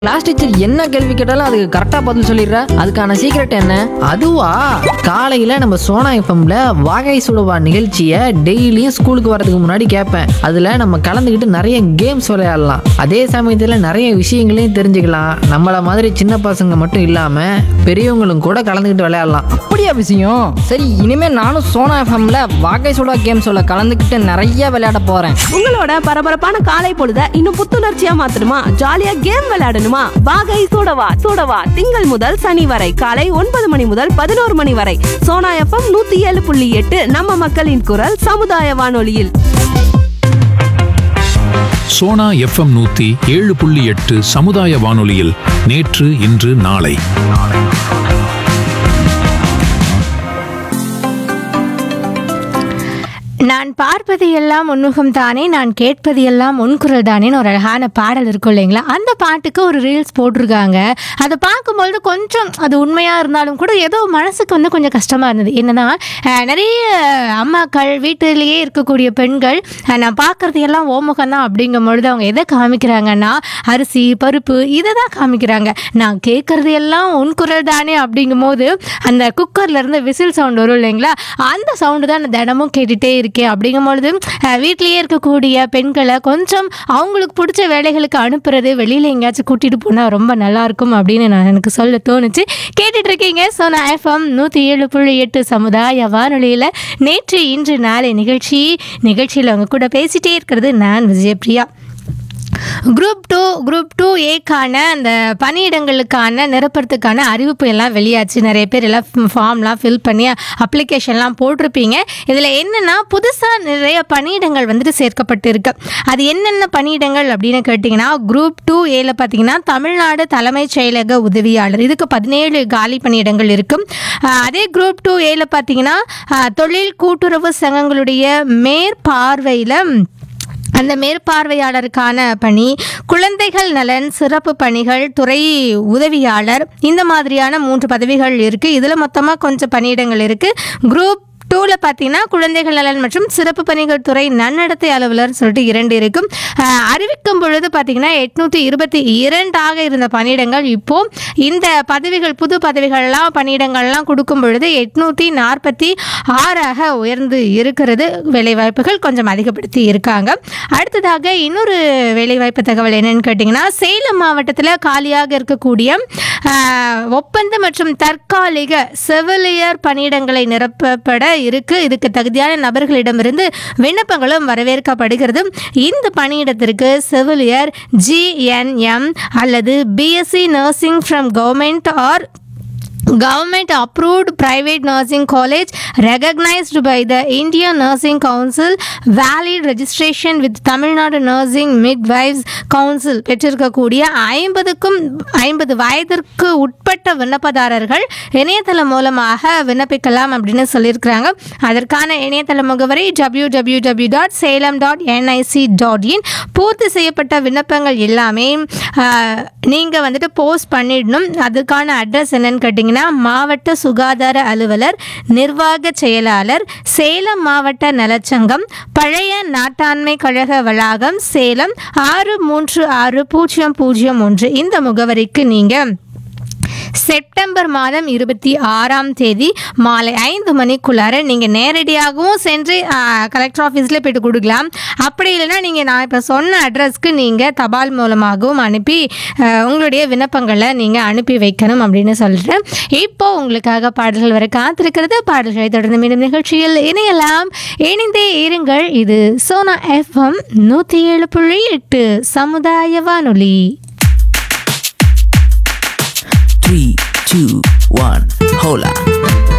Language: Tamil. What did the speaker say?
கிளாஸ் டீச்சர் என்ன கேள்வி கேட்டாலும் அதுக்கு கரெக்டா பதில் சொல்லிடுற அதுக்கான சீக்ரெட் என்ன அதுவா காலையில நம்ம சோனா எஃப்எம்ல வாகை சுடுவா நிகழ்ச்சியை டெய்லியும் ஸ்கூலுக்கு வரதுக்கு முன்னாடி கேட்பேன் அதுல நம்ம கலந்துக்கிட்டு நிறைய கேம்ஸ் விளையாடலாம் அதே சமயத்துல நிறைய விஷயங்களையும் தெரிஞ்சுக்கலாம் நம்மள மாதிரி சின்ன பசங்க மட்டும் இல்லாம பெரியவங்களும் கூட கலந்துக்கிட்டு விளையாடலாம் அப்படியா விஷயம் சரி இனிமே நானும் சோனா எஃப்எம்ல வாகை சுடா கேம் சொல்ல கலந்துக்கிட்டு நிறைய விளையாட போறேன் உங்களோட பரபரப்பான காலை பொழுத இன்னும் புத்துணர்ச்சியா மாத்தணுமா ஜாலியா கேம் விளையாடணுமா வாகை சூடவா சூடவா திங்கள் முதல் சனி வரை காலை ஒன்பது மணி முதல் பதினோரு மணி வரை சோனா எஃப்எம் நூத்தி ஏழு புள்ளி எட்டு நம்ம மக்களின் குரல் சமுதாய வானொலியில் சோனா எஃப்எம் நூத்தி ஏழு புள்ளி எட்டு சமுதாய வானொலியில் நேற்று இன்று நாளை நான் பார்ப்பது எல்லாம் உன்முகம் தானே நான் கேட்பது எல்லாம் உன்குரல் தானேன்னு ஒரு அழகான பாடல் இருக்கும் இல்லைங்களா அந்த பாட்டுக்கு ஒரு ரீல்ஸ் போட்டிருக்காங்க அதை பார்க்கும்பொழுது கொஞ்சம் அது உண்மையாக இருந்தாலும் கூட ஏதோ மனசுக்கு வந்து கொஞ்சம் கஷ்டமாக இருந்தது என்னன்னா அஹ், நிறைய அம்மாக்கள் வீட்டிலேயே இருக்கக்கூடிய பெண்கள் அஹ், நான் பார்க்குறது எல்லாம் ஓமுகம் தான் அப்படிங்கும் பொழுது அவங்க எதை காமிக்கிறாங்கன்னா அரிசி பருப்பு இதை தான் காமிக்கிறாங்க நான் கேட்குறது எல்லாம் உன் குரல் தானே அப்படிங்கும்போது அந்த குக்கர்ல இருந்து விசில் சவுண்ட் வரும் இல்லைங்களா அந்த சவுண்டு தான் நான் தினமும் கேட்டுகிட்டே இருக்கேன் அப்படிங்கும்பொழுது அஹ், வீட்டிலேயே இருக்கக்கூடிய பெண்களை கொஞ்சம் அவங்களுக்கு பிடிச்ச வேலைகளுக்கு அனுப்புறது வெளியில் எங்கேயாச்சும் கூட்டிகிட்டு போனால் ரொம்ப நல்லா இருக்கும் அப்படின்னு நான் எனக்கு சொல்ல தோணுச்சு கேட்டுட்டு இருக்கீங்க ஸோ நான் எஃப்எம் நூற்றி ஏழு புள்ளி எட்டு சமுதாய வானொலியில் நேற்று இன்று நாளை நிகழ்ச்சி நிகழ்ச்சியில் அவங்க கூட பேசிட்டே இருக்கிறது நான் Vijayapriya group two group two ஏக்கான அந்த பணியிடங்களுக்கான நிரப்புறதுக்கான அறிவிப்பு எல்லாம் வெளியாச்சு நிறைய பேர் எல்லாம் ஃபார்ம்லாம் ஃபில் பண்ணி அப்ளிகேஷன்லாம் போட்டிருப்பீங்க இதில் என்னென்னா புதுசாக நிறைய பணியிடங்கள் வந்துட்டு சேர்க்கப்பட்டு இருக்கு அது என்னென்ன பணியிடங்கள் அப்படின்னு கேட்டிங்கன்னா குரூப் டூ ஏல பார்த்தீங்கன்னா தமிழ்நாடு தலைமைச் செயலக உதவியாளர் இதுக்கு பதினேழு காலி பணியிடங்கள் இருக்கும் ஆஹ் அதே குரூப் டூ ஏல பார்த்தீங்கன்னா ஆஹ் தொழில் கூட்டுறவு சங்கங்களுடைய மேற்பார்வையில் அந்த மேற்பார்வையாளருக்கான பணி குழந்தைகள் நலன் சிறப்பு பணிகள் துறை உதவியாளர் இந்த மாதிரியான மூன்று பதவிகள் இருக்குது இதில் மொத்தமாக கொஞ்சம் பணியிடங்கள் இருக்குது குரூப் டூவில் பார்த்தீங்கன்னா குழந்தைகள் நலன் மற்றும் சிறப்பு பணிகள் துறை நன்னடத்தை அலுவலர் சொல்லிட்டு இரண்டு இருக்கும் அஹ், அறிவிக்கும் பொழுது பார்த்தீங்கன்னா எட்நூற்றி இருபத்தி இரண்டாக இருந்த பணியிடங்கள் இப்போ இந்த பதவிகள் புது பதவிகள்லாம் பணியிடங்கள்லாம் கொடுக்கும் பொழுது எட்நூற்றி நாற்பத்தி ஆறாக உயர்ந்து இருக்கிறது வேலைவாய்ப்புகள் கொஞ்சம் அதிகப்படுத்தி இருக்காங்க அடுத்ததாக இன்னொரு வேலைவாய்ப்பு தகவல் என்னன்னு கேட்டிங்கன்னா சேலம் மாவட்டத்தில் காலியாக இருக்கக்கூடிய ஆஹ், ஒப்பந்த மற்றும் தற்காலிக செவிலியர் பணியிடங்களை நிரப்பப்பட இருக்கு இதுக்கு தகுதியான நபர்களிடமிருந்து விண்ணப்பங்களும் வரவேற்கப்படுகிறது இந்த பணியிடத்திற்கு செவிலியர் ஜிஎன்எம் அல்லது BSc nursing from government or government approved private nursing college recognized by the Indian Nursing Council valid registration with Tamil Nadu Nursing Midwives Council பெற்றிருக்கக்கூடிய ஐம்பதுக்கும் ஐம்பது வயதிற்கு உட்பட்ட விண்ணப்பதாரர்கள் இணையதளம் மூலமாக விண்ணப்பிக்கலாம் அப்படின்னு சொல்லியிருக்கிறாங்க அதற்கான இணையதள முகவரி W W W dot Salem dot NIC dot in பூர்த்தி செய்யப்பட்ட விண்ணப்பங்கள் எல்லாமே நீங்கள் வந்துட்டு போஸ்ட் பண்ணிடணும் அதுக்கான அட்ரஸ் என்னன்னு கேட்டிங்கன்னா மாவட்ட சுகாதார அலுவலர் நிர்வாக செயலாளர் சேலம் மாவட்ட நலச்சங்கம் பழைய நாட்டாண்மை கழக வளாகம் சேலம் ஆறு மூன்று ஆறு பூஜ்ஜியம் பூஜ்ஜியம் ஒன்று இந்த முகவரிக்கு நீங்கள் செப்டம்பர் மாதம் இருபத்தி ஆறாம் தேதி மாலை ஐந்து மணிக்குள்ளார நீங்கள் நேரடியாகவும் சென்று கலெக்டர் ஆஃபீஸில் போயிட்டு கொடுக்கலாம் அப்படி இல்லைன்னா நீங்கள் நான் இப்போ சொன்ன அட்ரஸ்க்கு நீங்கள் தபால் மூலமாகவும் அனுப்பி ஆஹ், உங்களுடைய விண்ணப்பங்களை நீங்கள் அனுப்பி வைக்கணும் அப்படின்னு சொல்லிட்டு இப்போ உங்களுக்காக பாடல்கள் வர காத்திருக்கிறது பாடல்களை தொடர்ந்து மீண்டும் நிகழ்ச்சியில் இணையலாம் இணைந்தே இருங்கள் இது சோனா எஃப்எம் நூற்றி ஏழு புள்ளி எட்டு சமுதாய வானொலி Three, two, one, hola.